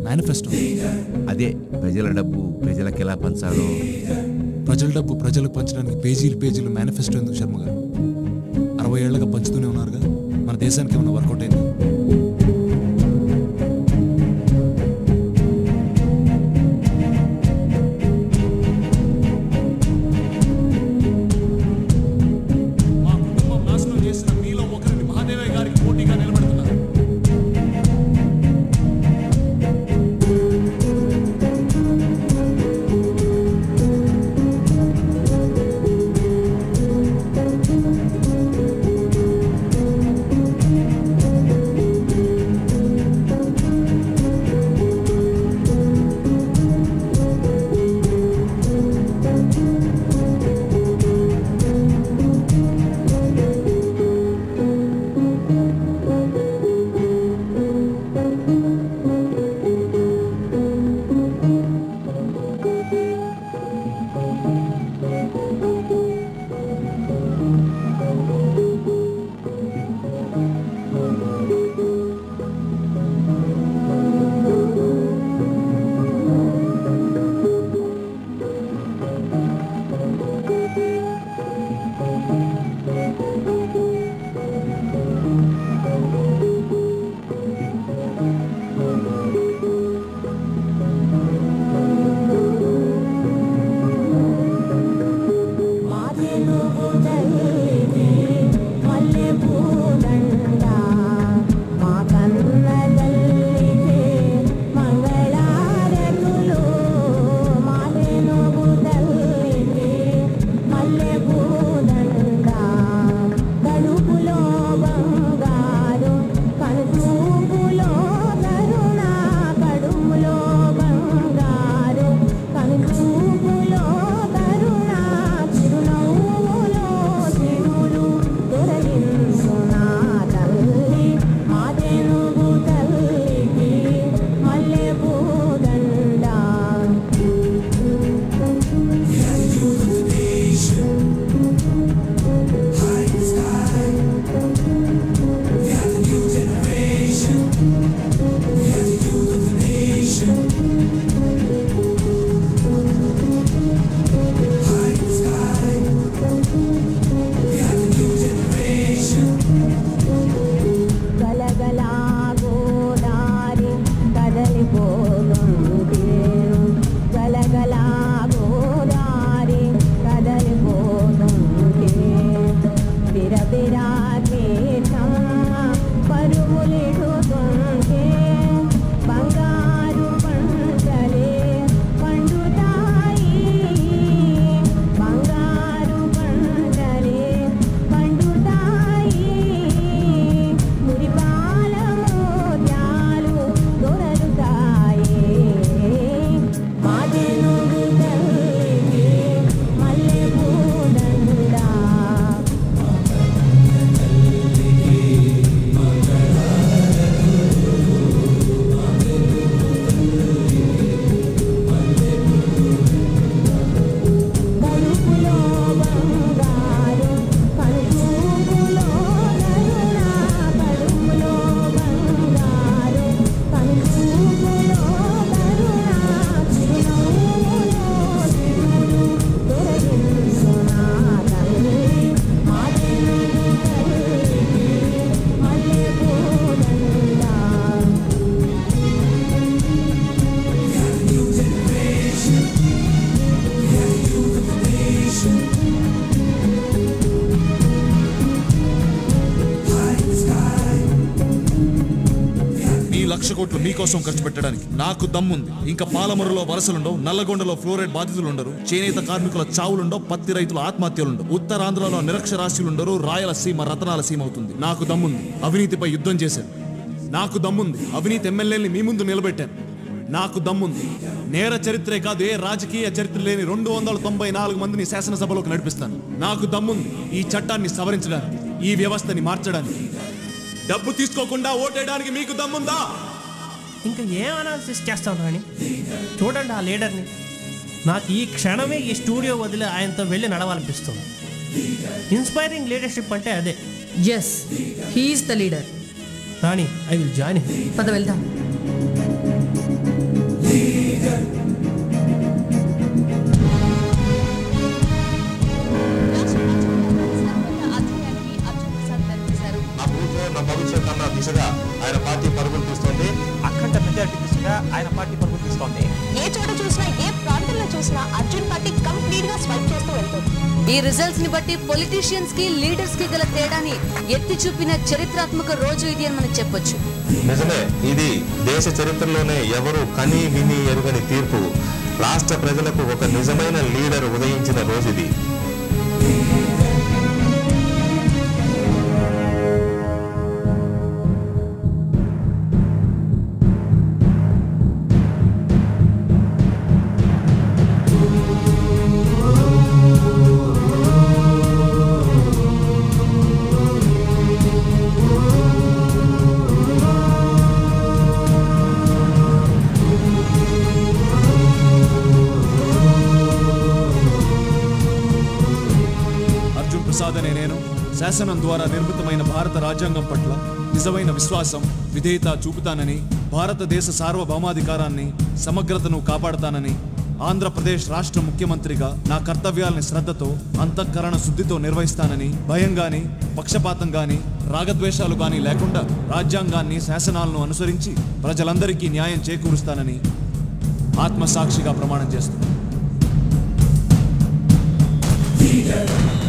manifesto అదే ప్రజల డబ్బు ప్రజలకు ఎలా పంచాలో ప్రజల డబ్బు ప్రజలకు పంచడానికి పేజీలు పేజీలు మేనిఫెస్టో ఎందుకు శర్మ గారు అరవై ఏళ్ళగా పంచుతూనే ఉన్నారుగా మన దేశానికి ఏమైనా వర్కౌట్ అయింది మా కుటుంబం నాశనం చేసిన మీలో ఒకరిని మహాదేవయ్య గారికి పోటీగా నిలబెడుతున్నారు గలగలా గోదారి కదలిపోతుంటేను గలగలా గోదారి కదలిపోతుంటే బిరబిరా కేశమ్మ పరుగులిడుతుంటే బంగారు పంటలే పండుతాయి బంగారు పంటలే పండుతాయి మురిపాల మోత్యాలు దొరలుతాయి మాదెనుగు తల్లికి మల్లె పూదండా కడుపులో బంగారు కడుపులో కరుణ కడుపులో బంగారు కడుపులో కరుణ చిరునవ్వులో చిరులు తొలగించునా తల్లి మాదెనుగు తల్లికి మల్లె పూదండా మీ లక్ష కోట్లు మీకోసం ఖర్చు పెట్టడానికి నాకు దమ్ముంది ఇంకా పాలమరులో వలసలుండవు నల్లగొండలో ఫ్లోరైడ్ బాధితులు ఉండరు చేనేత కార్మికుల చావులుండవు పత్తి రైతుల ఆత్మహత్యలుండవు ఉత్తరాంధ్రలో నిరక్షరాస్యులుండరు రాయలసీమ రతనాల సీమ అవుతుంది నాకు దమ్ముంది అవినీతిపై యుద్ధం చేశాను నాకు దమ్ముంది అవినీతి ఎమ్మెల్యేని మీ ముందు నిలబెట్టాను నాకు దమ్ముంది నేర చరిత్రే కాదు ఏ రాజకీయ చరిత్ర లేని రెండు వందల తొంభై నాలుగు మందిని శాసనసభలోకి నడిపిస్తాను నాకు దమ్ముంది ఈ చట్టాన్ని సవరించడానికి ఈ వ్యవస్థని మార్చడానికి డబ్బు తీసుకోకుండా ఓటేయడానికి మీకు దమ్ముందా ఇంకా ఏం అనాలిసిస్ చేస్తాం రాని చూడండి ఆ లీడర్ని నాకు ఈ క్షణమే ఈ స్టూడియో వదిలి ఆయనతో వెళ్ళి నడవాలనిపిస్తుంది ఇన్స్పైరింగ్ లీడర్షిప్ అంటే అదే yes he is the leader Rani I will join పద వెళ్దాం ఉన్న భవిష్యత్ అన్న దిశగా ఆయన పార్టీ పరుగులు తీస్తోంది అఖండ మెజారిటీ దిశగా ఆయన పార్టీ పరుగులు తీస్తోంది ఏ చోట చూసినా ఏ ప్రాంతంలో చూసినా అర్జున్ పార్టీ కంప్లీట్ గా స్వైప్ చేస్తూ వెళ్తుంది ఈ రిజల్ట్స్ ని బట్టి పొలిటీషియన్స్ కి లీడర్స్ కి గల తేడాని ఎత్తి చూపిన చరిత్రాత్మక రోజు ఇది అని మనం చెప్పొచ్చు నిజమే ఇది దేశ చరిత్రలోనే ఎవరు కని విని ఎరుగని తీర్పు రాష్ట్ర ప్రజలకు ఒక నిజమైన లీడర్ ఉదయించిన రోజు ఇది అర్జున్ ప్రసాద్ అనే నేను శాసనం ద్వారా నిర్మితమైన భారత రాజ్యాంగం పట్ల నిజమైన విశ్వాసం విధేయత చూపుతానని భారతదేశ సార్వభౌమాధికారాన్ని సమగ్రతను కాపాడతానని ఆంధ్రప్రదేశ్ రాష్ట్ర ముఖ్యమంత్రిగా నా కర్తవ్యాల్ని శ్రద్ధతో అంతఃకరణ శుద్ధితో నిర్వహిస్తానని భయం గాని పక్షపాతం గాని రాగద్వేషాలు గాని లేకుండా రాజ్యాంగాన్ని శాసనాలను అనుసరించి ప్రజలందరికీ న్యాయం చేకూరుస్తానని ఆత్మసాక్షిగా ప్రమాణం చేస్తున్నాను